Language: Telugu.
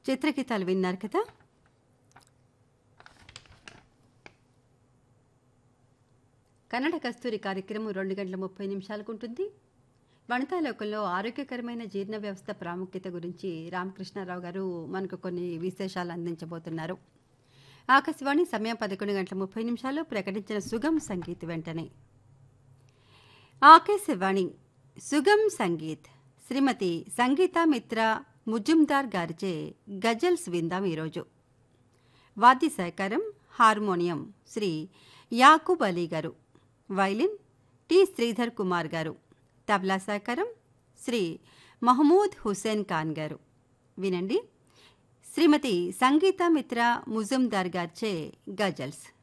చిత్రగీతాలు విన్నారు కదా కన్నడ కస్తూరి కార్యక్రమం రెండు గంటల ముప్పై నిమిషాలకు ఉంటుంది వనితాలోకంలో ఆరోగ్యకరమైన జీర్ణ వ్యవస్థ ప్రాముఖ్యత గురించి రామకృష్ణారావు గారు మనకు కొన్ని విశేషాలు అందించబోతున్నారు ఆకాశవాణి సమయం పదకొండు గంటల ముప్పై నిమిషాలు ప్రకటించిన సుగం సంగీత్ వెంటనే ఆకాశవాణి సుగం సంగీత్ శ్రీమతి సంగీత మిత్ర ముజుమ్దార్ గారిచే గజల్స్ విందాం ఈరోజు వాద్య సహకారం హార్మోనియం శ్రీ యాకూబ్ అలీ గారు వైలిన్ టి శ్రీధర్ కుమార్ గారు తబలా సహకారం శ్రీ మహమూద్ హుసేన్ ఖాన్ గారు వినండి శ్రీమతి సంగీత మిత్ర ముజుమ్దార్ గారిచే గజల్స్